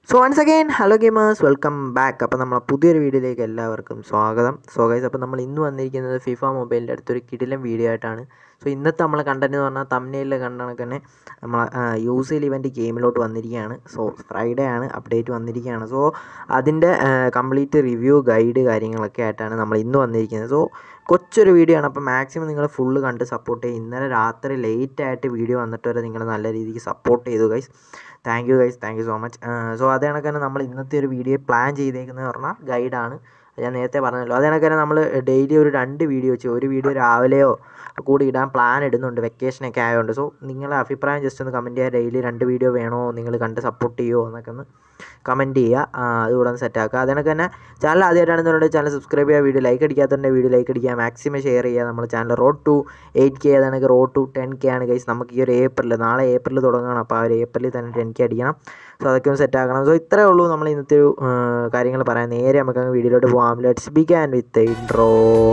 so once again hello gamers welcome back അപ്പോൾ നമ്മളെ പുതിയൊരു വീഡിയോയിലേക്ക് എല്ലാവർക്കും സ്വാഗതം സോ ഗൈസ് അപ്പോൾ നമ്മൾ ഇന്ന് വന്നിരിക്കുന്നത് ഫിഫ മൊബൈലിൻ്റെ അടുത്തൊരു കിടിലൻ വീഡിയോ ആയിട്ടാണ് സോ ഇന്നത്തെ നമ്മളെ കണ്ടന്റ് എന്ന് പറഞ്ഞാൽ തമ്മിലിൽ കണ്ട കണക്ക് തന്നെ നമ്മൾ യൂസ് ചെയ്യൽ ഇവൻ്റ് ഗെയിമിലോട്ട് വന്നിരിക്കുകയാണ് സോ ഫ്രൈഡേ ആണ് അപ്ഡേറ്റ് വന്നിരിക്കുകയാണ് സോ അതിൻ്റെ കംപ്ലീറ്റ് റിവ്യൂ ഗൈഡ് കാര്യങ്ങളൊക്കെ ആയിട്ടാണ് നമ്മൾ ഇന്ന് വന്നിരിക്കുന്നത് സോ കൊച്ചൊരു വീഡിയോ ആണ് അപ്പോൾ മാക്സിമം നിങ്ങൾ ഫുള്ള് കണ്ട് സപ്പോർട്ട് ചെയ്യുക ഇന്നലെ രാത്രി ലേറ്റ് ആയിട്ട് വീഡിയോ വന്നിട്ട് വരെ നിങ്ങൾ നല്ല രീതിക്ക് സപ്പോർട്ട് ചെയ്തു guys thank you guys thank you so much so അതേ കണക്ക് തന്നെ നമ്മൾ ഇന്നത്തെ ഒരു വീഡിയോ പ്ലാൻ ചെയ്തേക്കുന്നത് പറഞ്ഞാൽ ഗൈഡാണ് ഞാൻ നേരത്തെ പറഞ്ഞല്ലോ അതേ കണക്ക് തന്നെ നമ്മൾ ഡെയിലി ഒരു രണ്ട് വീഡിയോ വെച്ച് ഒരു വീഡിയോ രാവിലെയോ കൂടി ഇടാൻ പ്ലാൻ ഇടുന്നുണ്ട് വെക്കേഷനൊക്കെ ആയതുകൊണ്ട് സോ നിങ്ങളുടെ അഭിപ്രായം ജസ്റ്റ് ഒന്ന് കമൻറ്റ് ചെയ്യുക ഡെയിലി രണ്ട് വീഡിയോ വേണോ നിങ്ങൾ കണ്ട് സപ്പോർട്ട് ചെയ്യുമോ എന്നൊക്കെ ഒന്ന് കമൻറ്റ് ചെയ്യുക അതുകൂടെ ഒന്ന് സെറ്റാക്കുക അതേ കണക്ക് തന്നെ ചാനൽ ആദ്യമായിട്ടാണെന്നുണ്ടെങ്കിൽ ചാനൽ സബ്സ്ക്രൈബ് ചെയ്യുക വീഡിയോ ലൈക്ക് അടിക്കാത്തതിൻ്റെ വീഡിയോ ലൈക്ക് അടിക്കുക മാക്സിമം ഷെയർ ചെയ്യുക നമ്മുടെ channel road to eight K അതാണെങ്കിൽ റോഡ് ടു ടെൻ കെ ആണ് ഗൈസ് നമുക്ക് ഈ ഒരു ഏപ്രിൽ നാളെ ഏപ്രിൽ തുടങ്ങണം അപ്പോൾ ആ ഒരു ഏപ്രിലിൽ തന്നെ ടെൻ കെ അടിക്കണം സോ അതൊക്കെ ഒന്ന് സെറ്റ് ആക്കണം സോ ഇത്രയേ ഉള്ളൂ നമ്മൾ ഇന്നത്തെ ഒരു കാര്യങ്ങൾ പറയാം നേരെ നമുക്ക് അങ്ങ് വീഡിയോയിലോട്ട് പോകാം ലെറ്റ്സ് ബിഗാൻ വിത്ത് ഇൻട്രോ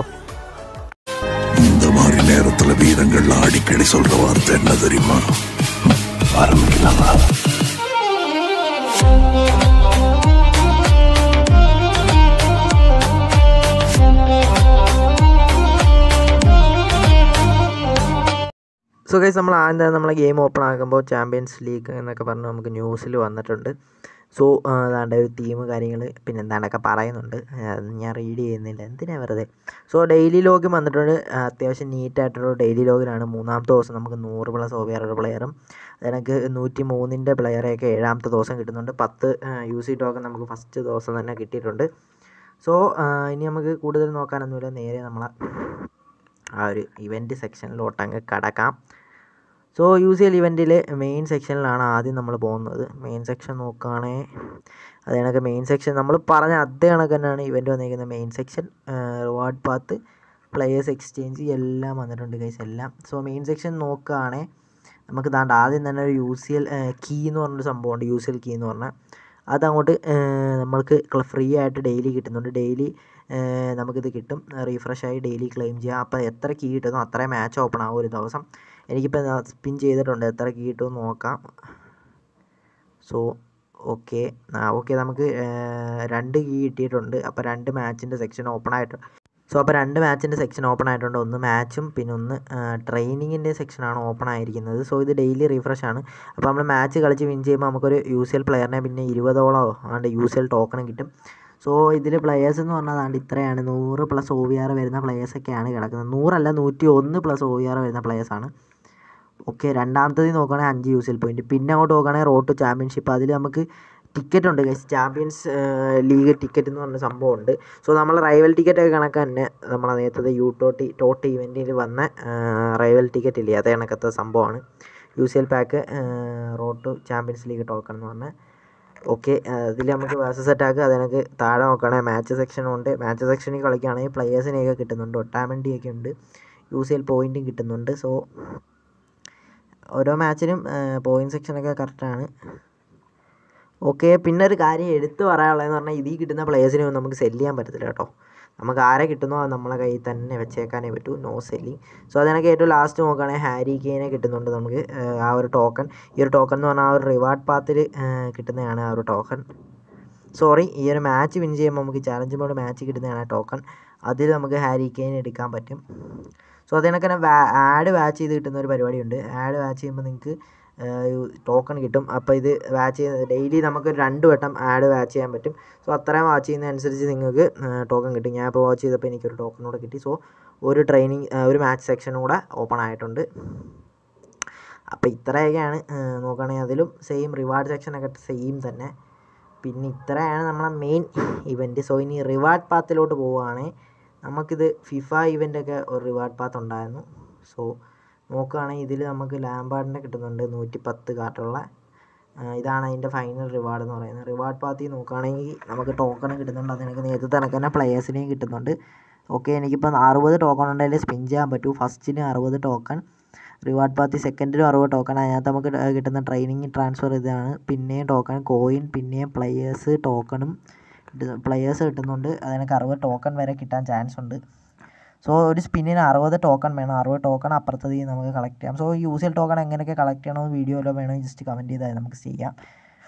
இந்த மாதிரி நேரத்துல வீரங்கள்ல அடிக்கடி சொல்ற வார்த்தை என்ன தெரியுமா ஆரம்பிக்கலாமா സോ ഗൈസ് നമ്മൾ ആദ്യം തന്നെ നമ്മളെ ഗെയിം ഓപ്പൺ ആക്കുമ്പോൾ ചാമ്പ്യൻസ് ലീഗ് എന്നൊക്കെ പറഞ്ഞ് നമുക്ക് ന്യൂസിൽ വന്നിട്ടുണ്ട് സോ അതാണ്ട് ഒരു ടീം കാര്യങ്ങൾ പിന്നെ എന്താണ്ടൊക്കെ പറയുന്നുണ്ട് അത് ഞാൻ റീഡ് ചെയ്യുന്നില്ല എന്തിനാ വെറുതെ സോ ഡെയിലി ലോഗ് വന്നിട്ടുണ്ട് അത്യാവശ്യം നീറ്റായിട്ടുള്ള ഡെയിലി ലോഗിലാണ് മൂന്നാമത്തെ ദിവസം നമുക്ക് നൂറ് പ്ലസ് ഓവിയറുടെ പ്ലെയറും അതിനൊക്കെ നൂറ്റി മൂന്നിൻ്റെ പ്ലെയറെയൊക്കെ ഏഴാമത്തെ ദിവസം കിട്ടുന്നുണ്ട് പത്ത് യു സി ടോക്കൺ നമുക്ക് ഫസ്റ്റ് ദിവസം തന്നെ കിട്ടിയിട്ടുണ്ട് സോ ഇനി നമുക്ക് കൂടുതൽ നോക്കാനൊന്നുമില്ല നേരെ നമ്മളെ ആ ഒരു ഇവൻറ്റ് സെക്ഷനിലോട്ട് അങ്ങ് കടക്കാം സോ യു സി എൽ ഇവൻറ്റിൽ മെയിൻ സെക്ഷനിലാണ് ആദ്യം നമ്മൾ പോകുന്നത് മെയിൻ സെക്ഷൻ നോക്കുകയാണെങ്കിൽ അത് കണക്ക് മെയിൻ സെക്ഷൻ നമ്മൾ പറഞ്ഞ അതേ കണക്ക് തന്നെയാണ് ഇവൻറ്റ് വന്നിരിക്കുന്നത് main section reward path players exchange എല്ലാം വന്നിട്ടുണ്ട് ഗൈസ് എല്ലാം സോ മെയിൻ സെക്ഷൻ നോക്കുകയാണെങ്കിൽ നമുക്ക് ദാണ്ട് ആദ്യം തന്നെ ഒരു യു സി എൽ കീ എന്ന് പറഞ്ഞൊരു സംഭവമുണ്ട് യു സി എൽ കീ എന്ന് പറഞ്ഞാൽ അതങ്ങോട്ട് നമ്മൾക്ക് ഫ്രീ ആയിട്ട് ഡെയിലി കിട്ടുന്നുണ്ട് ഡെയിലി നമുക്കിത് കിട്ടും റീഫ്രഷ് ആയി ഡെയിലി ക്ലെയിം ചെയ്യാം അപ്പോൾ എത്ര കീ കിട്ടുന്നു അത്രയും മാച്ച് ഓപ്പൺ ആവും ഒരു ദിവസം എനിക്കിപ്പോൾ സ്പിൻ ചെയ്തിട്ടുണ്ട് എത്ര കീ കിട്ടുമെന്ന് നോക്കാം സോ ഓക്കെ ആ ഓക്കെ നമുക്ക് രണ്ട് കീ കിട്ടിയിട്ടുണ്ട് അപ്പോൾ രണ്ട് മാച്ചിൻ്റെ സെക്ഷൻ ഓപ്പൺ ആയിട്ടുണ്ട് സോ അപ്പോൾ രണ്ട് മാച്ചിൻ്റെ സെക്ഷൻ ഓപ്പൺ ആയിട്ടുണ്ട് ഒന്ന് മാച്ചും പിന്നെ ഒന്ന് ട്രെയിനിങ്ങിൻ്റെ സെക്ഷനാണ് ഓപ്പൺ ആയിരിക്കുന്നത് സോ ഇത് ഡെയിലി റീഫ്രഷ് ആണ് അപ്പോൾ നമ്മൾ മാച്ച് കളിച്ച് വിൻ ചെയ്യുമ്പോൾ നമുക്കൊരു യു സി എൽ പ്ലെയറിനെ പിന്നെ ഇരുപതോളമോ ആണ്ട് യു സി എൽ ടോക്കണും കിട്ടും സോ ഇതിൽ പ്ലെയേഴ്സ് എന്ന് പറഞ്ഞാൽ അതാണ്ട് ഇത്രയാണ് നൂറ് പ്ലസ് ഒ വി ആർ വരുന്ന പ്ലെയേഴ്സൊക്കെയാണ് കിടക്കുന്നത് നൂറല്ല നൂറ്റി ഒന്ന് പ്ലസ് ഒ വി ആർ വരുന്ന പ്ലെയേഴ്സാണ് ഓക്കെ രണ്ടാമത്തത് നോക്കുകയാണെങ്കിൽ അഞ്ച് യു സി എൽ പോയിൻറ്റ് പിന്നെ അങ്ങോട്ട് നോക്കുകയാണെങ്കിൽ റോഡ് ടു ചാമ്പ്യൻഷിപ്പ് അതിൽ നമുക്ക് ടിക്കറ്റ് ഉണ്ട് ഗൈസ് ചാമ്പ്യൻസ് ലീഗ് ടിക്കറ്റ് എന്ന് പറഞ്ഞ സംഭവമുണ്ട് സോ നമ്മൾ റൈവൽ ടിക്കറ്റ് ഒക്കെ കണക്ക് തന്നെ നമ്മളെ നേരത്തെ യു ടോട്ടി ടോട്ടി ഇവൻറ്റിൽ വന്ന റൈവൽ ടിക്കറ്റ് ഇല്ലേ അതേ കണക്കത്തെ സംഭവമാണ് U C L pack road to Champions League token എന്ന് പറഞ്ഞാൽ ഓക്കെ അതിൽ നമുക്ക് വേഴ്സസ് അറ്റാക്ക് അതിനൊക്കെ താഴെ നോക്കുകയാണെങ്കിൽ മാച്ച് സെക്ഷനും ഉണ്ട് മാച്ച് സെക്ഷനിൽ കളിക്കുകയാണെങ്കിൽ പ്ലെയേഴ്സിനെയൊക്കെ കിട്ടുന്നുണ്ട് ഒട്ടാമൻഡിയൊക്കെ ഉണ്ട് യു സി എൽ പോയിൻറ്റും കിട്ടുന്നുണ്ട് സോ ഓരോ മാച്ചിനും പോയിൻറ്റ് സെക്ഷനൊക്കെ കറക്റ്റാണ് ഓക്കെ പിന്നെ ഒരു കാര്യം എടുത്തു പറയാനുള്ളതെന്ന് പറഞ്ഞാൽ ഇതിൽ കിട്ടുന്ന പ്ലേയേഴ്സിനെ ഒന്നും നമുക്ക് സെല്ല് ചെയ്യാൻ പറ്റത്തില്ല കേട്ടോ നമുക്ക് ആരെ കിട്ടുന്നോ അത് നമ്മളെ കയ്യിൽ തന്നെ വെച്ചേക്കാനേ പറ്റൂ നോ സെല്ലിങ് സോ അതിനൊക്കെ ഏറ്റവും ലാസ്റ്റ് നോക്കുകയാണെങ്കിൽ ഹാരി കെയിനെ കിട്ടുന്നുണ്ട് നമുക്ക് ആ ഒരു ടോക്കൺ ഈ ഒരു ടോക്കൺ എന്ന് പറഞ്ഞാൽ ആ ഒരു റിവാർഡ് പാത്തിൽ കിട്ടുന്നതാണ് ആ ഒരു ടോക്കൺ സോറി ഈ ഒരു മാച്ച് വിൻ ചെയ്യുമ്പോൾ നമുക്ക് ചാലഞ്ച് മോഡ് മാച്ച് കിട്ടുന്നതാണ് ആ ടോക്കൺ അതിൽ നമുക്ക് ഹാരി കെയിൻ എടുക്കാൻ പറ്റും സോ അതിനൊക്കെ തന്നെ ആഡ് വാച്ച് ചെയ്ത് കിട്ടുന്ന ഒരു പരിപാടിയുണ്ട് ആഡ് വാച്ച് ചെയ്യുമ്പോൾ നിങ്ങൾക്ക് ടോക്കൺ കിട്ടും അപ്പോൾ ഇത് വാച്ച് ചെയ്യുന്ന ഡെയിലി നമുക്ക് രണ്ട് വട്ടം ആഡ് വാച്ച് ചെയ്യാൻ പറ്റും സോ അത്രയും വാച്ച് ചെയ്യുന്നതനുസരിച്ച് നിങ്ങൾക്ക് ടോക്കൺ കിട്ടും ഞാൻ ഇപ്പോൾ വാച്ച് ചെയ്തപ്പോൾ എനിക്കൊരു ടോക്കൺ കൂടെ കിട്ടി സോ ഒരു ട്രെയിനിങ് ഒരു മാച്ച് സെക്ഷനും കൂടെ ഓപ്പൺ ആയിട്ടുണ്ട് അപ്പോൾ ഇത്രയൊക്കെയാണ് നോക്കുകയാണെങ്കിൽ അതിലും സെയിം റിവാർഡ് സെക്ഷനൊക്കെ സെയിം തന്നെ പിന്നെ ഇത്രയാണ് നമ്മളെ മെയിൻ ഇവൻറ്റ് സോ ഇനി റിവാർഡ് പാത്തിലോട്ട് പോവുകയാണെങ്കിൽ നമുക്കിത് ഫിഫ ഇവൻ്റൊക്കെ ഒരു റിവാർഡ് പാത്ത് ഉണ്ടായിരുന്നു സോ നോക്കുകയാണെങ്കിൽ ഇതിൽ നമുക്ക് ലാംബാർഡിനെ കിട്ടുന്നുണ്ട് നൂറ്റി പത്ത് കാർട്ടുള്ള ഇതാണ് അതിൻ്റെ ഫൈനൽ റിവാർഡ് എന്ന് പറയുന്നത് റിവാർഡ് പാത്തിൽ നോക്കുകയാണെങ്കിൽ നമുക്ക് ടോക്കൺ കിട്ടുന്നുണ്ട് അതിനൊക്കെ നേരത്തെ കണക്ക് തന്നെ പ്ലെയേഴ്സിനെയും കിട്ടുന്നുണ്ട് ഓക്കെ എനിക്കിപ്പോൾ അറുപത് ടോക്കൺ ഉണ്ടെങ്കിൽ സ്പിൻ ചെയ്യാൻ പറ്റൂ ഫസ്റ്റിന് അറുപത് ടോക്കൺ റിവാർഡ് പാത്തി സെക്കൻഡിലും അറുപത് ടോക്കൺ അതിനകത്ത് നമുക്ക് കിട്ടുന്ന ട്രെയിനിങ് ട്രാൻസ്ഫർ ഇതാണ് പിന്നെയും ടോക്കൺ കോയിൻ പിന്നെയും പ്ലെയേഴ്സ് ടോക്കണും പ്ലെയേഴ്സ് കിട്ടുന്നുണ്ട് അതിനൊക്കെ അറുപത് ടോക്കൺ വരെ കിട്ടാൻ ചാൻസ് ഉണ്ട് സോ ഒരു സ്പിന്നിന് അറുപത് ടോക്കൺ വേണം അറുപത് ടോക്കൺ അപ്പുറത്തത് നമുക്ക് കളക്ട് ചെയ്യാം സോ യൂസ് ടോക്കൺ എങ്ങനെയൊക്കെ കളക്ട് ചെയ്യണമെന്ന് വീഡിയോയിലോ വേണമെങ്കിൽ ജസ്റ്റ് കമൻറ്റ് ചെയ്താൽ നമുക്ക് ചെയ്യാം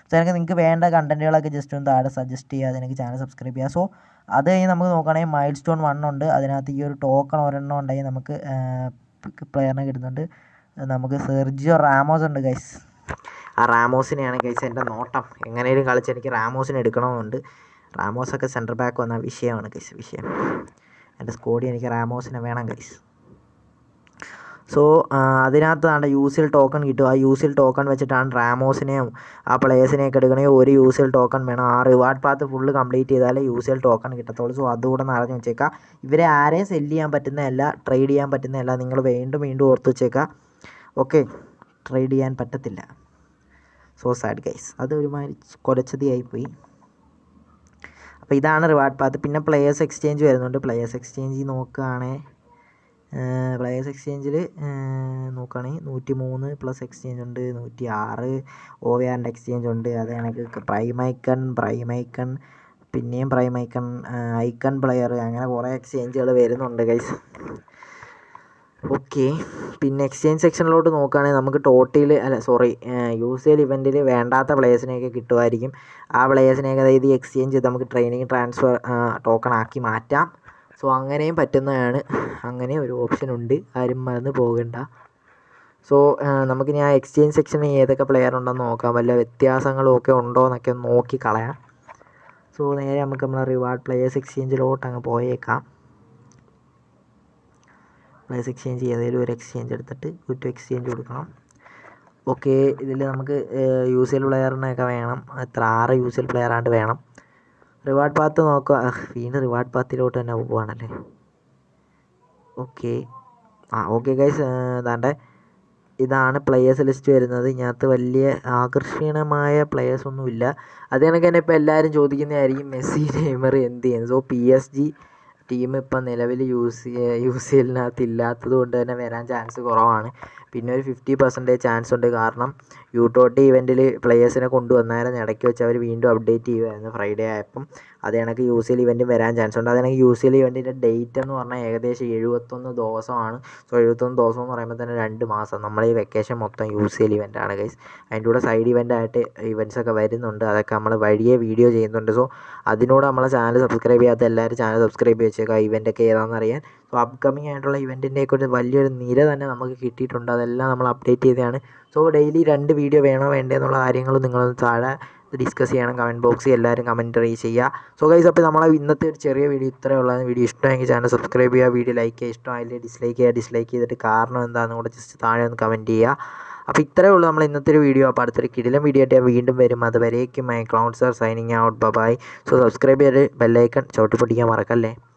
സോ എനിക്ക് നിങ്ങൾക്ക് വേണ്ട കണ്ടൻറ്റുകളൊക്കെ ജസ്റ്റ് ഒന്ന് താഴെ സജസ്റ്റ് ചെയ്യുക അതെനിക്ക് ചാനൽ സബ്സ്ക്രൈബ് ചെയ്യുക സോ അത് കഴിഞ്ഞ് നമുക്ക് നോക്കുകയാണെങ്കിൽ മൈൽ സ്റ്റോൺ വൺ ഉണ്ട് അതിനകത്ത് ഈ ഒരു ടോക്കൺ ഒരെണ്ണം ഉണ്ടെങ്കിൽ നമുക്ക് പ്ലെയറിനെ കിട്ടുന്നുണ്ട് നമുക്ക് സെർജിയോ റാമോസ് ഉണ്ട് ഗൈസ് ആ റാമോസിനെയാണ് ഗൈസ് എൻ്റെ നോട്ടം എങ്ങനെയും കളിച്ച് എനിക്ക് റാമോസിനെ എടുക്കണമെന്നുണ്ട് റാമോസൊക്കെ സെൻറ്റർ ബാക്ക് വന്ന വിഷയമാണ് ഗൈസ് വിഷയം എൻ്റെ സ്കോഡിൽ എനിക്ക് റാമോസിനെ വേണം ഗൈസ് സോ അതിനകത്താണ് യൂസിൽ ടോക്കൺ കിട്ടും ആ യൂസിൽ ടോക്കൺ വെച്ചിട്ടാണ് റാമോസിനെയും ആ പ്ലേയേഴ്സിനെയൊക്കെ എടുക്കണമെങ്കിൽ ഒരു യൂസിൽ ടോക്കൺ വേണം ആ റിവാർഡ് പാത്ത് ഫുള്ള് കംപ്ലീറ്റ് ചെയ്താലേ യൂസിൽ ടോക്കൺ കിട്ടത്തുള്ളൂ സോ അതുകൂടെ ഒന്ന് അറിഞ്ഞ് വെച്ചേക്കാം ഇവരെ ആരെയും സെല്ല് ചെയ്യാൻ പറ്റുന്നതല്ല ട്രേഡ് ചെയ്യാൻ പറ്റുന്നതല്ല നിങ്ങൾ വീണ്ടും വീണ്ടും ഓർത്ത് വെച്ചേക്കാം ഓക്കെ ട്രേഡ് ചെയ്യാൻ പറ്റത്തില്ല സോ സാഡ് ഗൈസ് അത് ഒരുമാതിരി കൊലച്ചതിയായിപ്പോയി അപ്പോൾ ഇതാണ് റിവാർഡ് പാത്ത് പിന്നെ പ്ലെയേഴ്സ് എക്സ്ചേഞ്ച് വരുന്നുണ്ട് പ്ലെയേഴ്സ് എക്സ്ചേഞ്ച് നോക്കുകയാണെങ്കിൽ പ്ലെയേഴ്സ് എക്സ്ചേഞ്ചിൽ നോക്കുകയാണെങ്കിൽ നൂറ്റി മൂന്ന് പ്ലസ് എക്സ്ചേഞ്ച് ഉണ്ട് നൂറ്റി ആറ് ഓവയാറിൻ്റെ എക്സ്ചേഞ്ച് ഉണ്ട് അത് കണക്ക് പ്രൈം ഐക്കൺ പ്രൈം ഐക്കൺ പിന്നെയും പ്രൈം ഐക്കൺ ഐക്കൺ പ്ലെയർ അങ്ങനെ കുറേ എക്സ്ചേഞ്ചുകൾ വരുന്നുണ്ട് ഗൈസ് ഓക്കെ പിന്നെ എക്സ്ചേഞ്ച് സെക്ഷനിലോട്ട് നോക്കുകയാണെങ്കിൽ നമുക്ക് ടോട്ടയിൽ അല്ല സോറി യൂസ് ചെയ്യൽ ഇവൻറ്റിൽ വേണ്ടാത്ത പ്ലേയേഴ്സിനെയൊക്കെ കിട്ടുമായിരിക്കും ആ പ്ലേയേഴ്സിനെയൊക്കെ അതായത് എക്സ്ചേഞ്ച് ചെയ്ത് നമുക്ക് ട്രെയിനിങ് ട്രാൻസ്ഫർ ടോക്കൺ ആക്കി മാറ്റാം സോ അങ്ങനെയും പറ്റുന്നതാണ് അങ്ങനെ ഒരു ഓപ്ഷൻ ഉണ്ട് ആരും മറന്ന് പോകണ്ട സോ നമുക്കിനി ആ എക്സ്ചേഞ്ച് സെക്ഷനിൽ ഏതൊക്കെ പ്ലെയർ ഉണ്ടെന്ന് നോക്കാം വല്ല വ്യത്യാസങ്ങളും ഒക്കെ ഉണ്ടോ എന്നൊക്കെ ഒന്ന് നോക്കി കളയാം സോ നേരെ നമുക്ക് നമ്മളെ റിവാർഡ് പ്ലെയേഴ്സ് എക്സ്ചേഞ്ചിലോട്ട് അങ്ങ് പോയേക്കാം പ്ലേസ് എക്സ്ചേഞ്ച് ഏതെങ്കിലും ഒരു എക്സ്ചേഞ്ച് എടുത്തിട്ട് ഒരു എക്സ്ചേഞ്ച് കൊടുക്കണം ഓക്കെ ഇതിൽ നമുക്ക് യൂസ് ചെയ്യൽ പ്ലെയറിനൊക്കെ വേണം എത്ര ആറ് യൂസ് ചെയ്യൽ പ്ലെയർ ആണ്ട് വേണം റിവാർഡ് പാത്ത് നോക്കുക വീണ്ടും റിവാർഡ് പാത്തിലോട്ട് തന്നെ പോവുകയാണല്ലേ ഓക്കെ ആ ഓക്കെ ഗൈസ് ദാണ്ടെ ഇതാണ് പ്ലെയേഴ്സ് ലിസ്റ്റ് വരുന്നത് ഇതിനകത്ത് വലിയ ആകർഷണീയമായ പ്ലെയേഴ്സ് ഒന്നുമില്ല അത് കണക്ക് തന്നെ ഇപ്പോൾ എല്ലാവരും ചോദിക്കുന്നതായിരിക്കും മെസ്സി നെയ്മർ എന്ത് ചെയ്യുന്നത് so P S G team ഇപ്പം നിലവിൽ യൂസ് യൂസ് ചെയ്യലിനകത്ത് ഇല്ലാത്തത് കൊണ്ട് തന്നെ വരാൻ ചാൻസ് കുറവാണ് പിന്നെ ഒരു ഫിഫ്റ്റി പെർസെൻറ്റേജ് ചാൻസ് ഉണ്ട് കാരണം യൂട്ടോട്ടി ഇവൻറ്റിൽ പ്ലെയേഴ്സിനെ കൊണ്ടുവന്നായിരുന്നു ഇടയ്ക്ക് വെച്ച് അവർ വീണ്ടും അപ്ഡേറ്റ് ചെയ്യുമായിരുന്നു ഫ്രൈഡേ ആയപ്പം അത് കണക്ക് യു സി എൽ ഇവൻറ്റ് വരാൻ ചാൻസ് ഉണ്ട് അത് കണക്ക് യു സി എൽ ഇവൻറ്റിൻ്റെ ഡേറ്റ് എന്ന് പറഞ്ഞാൽ ഏകദേശം എഴുപത്തൊന്ന് ദിവസമാണ് സോ എഴുപത്തൊന്ന് ദിവസം എന്ന് പറയുമ്പോൾ തന്നെ രണ്ട് മാസം നമ്മളെ ഈ വെക്കേഷൻ മൊത്തം യു സി എൽ ഇവൻ്റാണ് ഗൈസ് അതിൻ്റെ കൂടെ സൈഡ് ഇവൻ്റ് ആയിട്ട് ഇവൻറ്റ്സ് ഒക്കെ വരുന്നുണ്ട് അതൊക്കെ നമ്മൾ വഴിയെ വീഡിയോ ചെയ്യുന്നുണ്ട് സോ അതിനോട് നമ്മളെ ചാനൽ സബ്സ്ക്രൈബ് ചെയ്യാത്ത എല്ലാവരും ചാനൽ സബ്സ്ക്രൈബ് ചെയ്ത് വെച്ചേക്കുക ഇവൻ്റ് ഒക്കെ ഏതാണെന്ന് അറിയാൻ സോ അപ്കമിങ് ആയിട്ടുള്ള ഇവൻറ്റിൻ്റെയൊക്കെ ഒരു വലിയൊരു നിര തന്നെ നമുക്ക് കിട്ടിയിട്ടുണ്ട് അതെല്ലാം നമ്മൾ അപ്ഡേറ്റ് ചെയ്തതാണ് സോ ഡെയിലി രണ്ട് വീഡിയോ വേണോ വേണ്ടേ എന്നുള്ള കാര്യങ്ങളും നിങ്ങളൊന്ന് താഴെ ഡിസ്കസ് ചെയ്യണം കമൻറ്റ് ബോക്സിൽ എല്ലാവരും കമൻറ്റ് ചെയ്യുക സോ ഗൈസ് അപ്പോൾ നമ്മളെ ഇന്നത്തെ ഒരു ചെറിയ വീഡിയോ ഇത്രയേ ഉള്ളൂ വീഡിയോ ഇഷ്ടമെങ്കിൽ ചാനൽ സബ്സ്ക്രൈബ് ചെയ്യുക വീഡിയോ ലൈക്ക് ചെയ്യുക ഇഷ്ടമായില്ലേ ഡിസ്ലൈക്ക് ചെയ്യുക ഡിസ്ലൈക്ക് ചെയ്തിട്ട് കാരണം എന്താണെന്ന് കൂടെ ജസ്റ്റ് താഴെ ഒന്ന് കമൻറ്റ് ചെയ്യുക അപ്പോൾ ഇത്രയേ ഉള്ളൂ നമ്മൾ ഇന്നത്തെ ഒരു വീഡിയോ അപ്പോൾ അടുത്തൊരു കിടിലം വീഡിയോ ആയിട്ട് ഞാൻ വീണ്ടും വരും അതുവരേക്കും my clouds are signing out bye so subscribe ചെയ്ത് ബെല്ലൈക്കൺ ചവിട്ടി പൊട്ടിക്കാൻ മറക്കല്ലേ